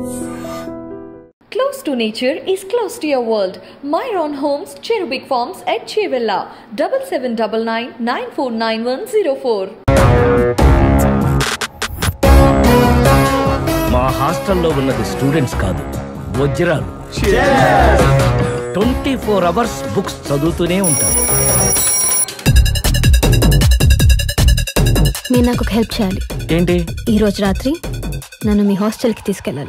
Close to nature is close to your world. Myron Homes, Cherubic Farms at Chevilla, 7799 949104. మా హాస్టల్లో ఉన్నది students కాదు వజ్రాలు ట్వంటీ ఫోర్ అవర్స్ బుక్స్ చదువుతూనే ఉంటారు మీరు నాకు ఒక హెల్ప్ చేయాలి ఏంటి ఈ రోజు రాత్రి నన్ను మీ హాస్టల్కి తీసుకెళ్ళాలి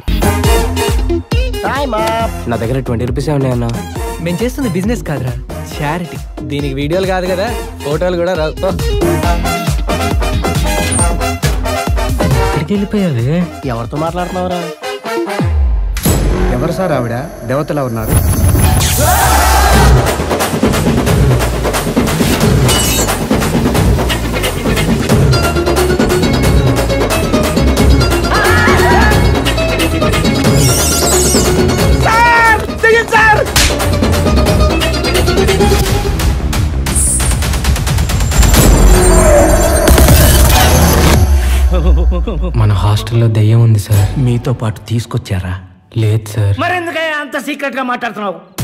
నా దగ్గర ట్వంటీ రూపీస్ ఉన్నాయన్నా మేము చేస్తుంది బిజినెస్ కాదురా చారిటీ దీనికి వీడియోలు కాదు కదా ఫోటోలు కూడా రావు పో. ఎక్కడికి వెళ్ళిపోయావే ఎవరితో మాట్లాడుతున్నావురా ఎవరు సార్ ఆవిడ దేవతలా ఉన్నారు మన హాస్టల్లో దెయ్యం ఉంది సార్ మీతో పాటు తీసుకొచ్చారా లేదు సార్ మరెందుకయ్యా అంత సీక్రెట్ గా మాట్లాడుతున్నావు